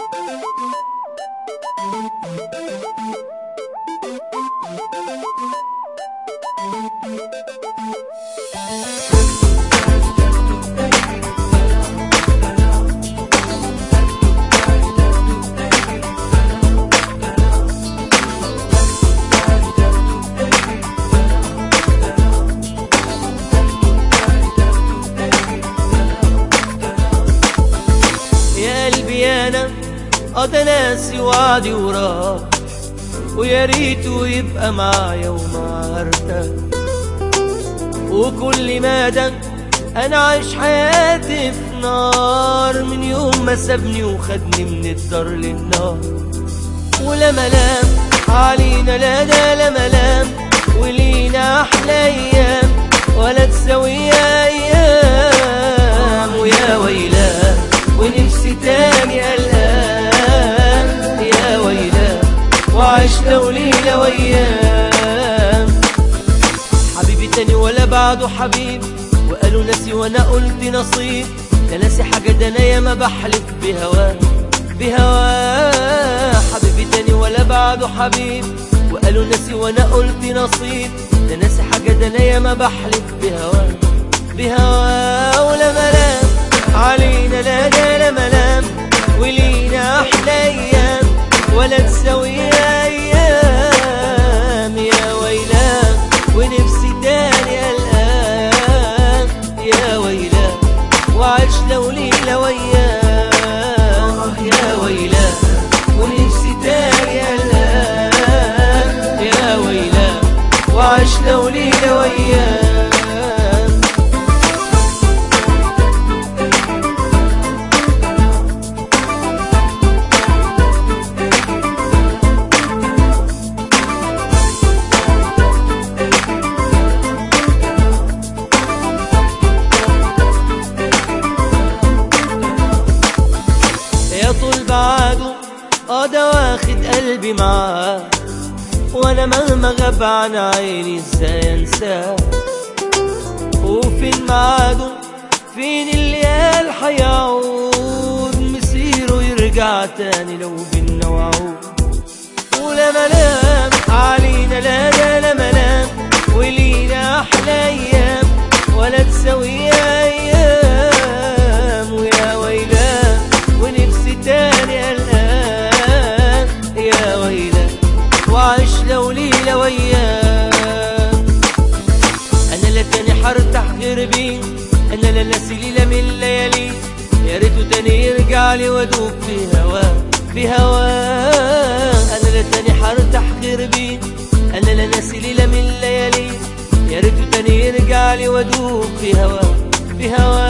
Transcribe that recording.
يا قلبي انا قضى ناسي وعدي وراه ويا ريته يبقى معايا ومع ارتاح وكل مدى انا عايش حياتي في نار من يوم ما سابني وخدني من الدار للنار ولا ملام علينا لا ده لا ملام ولينا احلى ايام ولا تساوي ايام ويا ويلاه ونفسي تاني قلقان يا ويلاه وعشنا وليلة ويام حبيبي تاني ولا بعده حبيب وقالوا ناسي وانا قلت نصيب لا ناسي حاجة ده انا ياما بحلف بهواه بهواه حبيبي تاني ولا بعده حبيب وقالوا ناسي وانا قلت نصيب لا ناسي حاجة ده انا ياما بحلف بهواه بهواه ولا ملام علينا لا ده لا ملام ولينا احلى ايام ولا تساوي ايام يا ويلاه ونفسي تاني قلقان يا ويلاه وعشنا وليلة وياه يا ويلاه ونفسي تاني قلقان يا ويلاه وعشنا وليلة وياه يا طول بعده اه ده واخد قلبي معاه وانا مهما غاب عن عيني ازاي انساه وفين ميعاده فين اللي قال هيعود مسيره يرجع تاني لو بينا وعود ولا ملام علينا لا لا لا ملام ولينا احلى ايام ولا تساوي ايام ويا ويلاه ونفسي تاني قلقان يا ويلاه وعيش لو ليله وياه انا لا تاني حرتاح غير بيه انا لا ناسي ليله من الليالي يا ريته تاني يرجع لي وادوب في هواه في هواه انا لا تاني حرتاح غير بيه انا لا ناسي ليله من الليالي يا ريته تاني يرجع لي وادوب في هواه في هواه